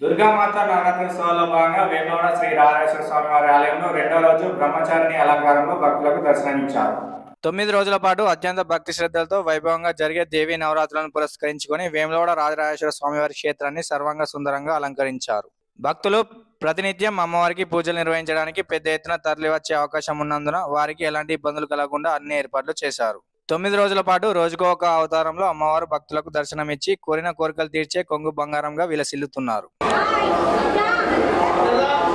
దుర్గామాత నవరాత్రోత్సవాల్లో భాగంగా వేమవాడ శ్రీ రాజేశ్వర స్వామి వారి ఆలయంలో రెండో రోజు బ్రహ్మచారిణి అలంకారంలో భక్తులకు దర్శనమిచ్చారు తొమ్మిది రోజుల పాటు అత్యంత భక్తి శ్రద్ధలతో వైభవంగా జరిగే దేవీ నవరాత్రులను పురస్కరించుకొని వేములవాడ రాజరాజేశ్వర స్వామివారి క్షేత్రాన్ని సర్వంగ సుందరంగా అలంకరించారు భక్తులు ప్రతినిత్యం అమ్మవారికి పూజలు నిర్వహించడానికి పెద్ద ఎత్తున తరలి వచ్చే అవకాశం ఉన్నందున వారికి ఎలాంటి ఇబ్బందులు కలగకుండా అన్ని ఏర్పాట్లు చేశారు తొమ్మిది రోజుల పాటు రోజుకో ఒక అవతారంలో అమ్మవారు భక్తులకు దర్శనమిచ్చి కోరిన కోరికలు తీర్చే కొంగు బంగారంగా విలసిల్లుతున్నారు Yeah.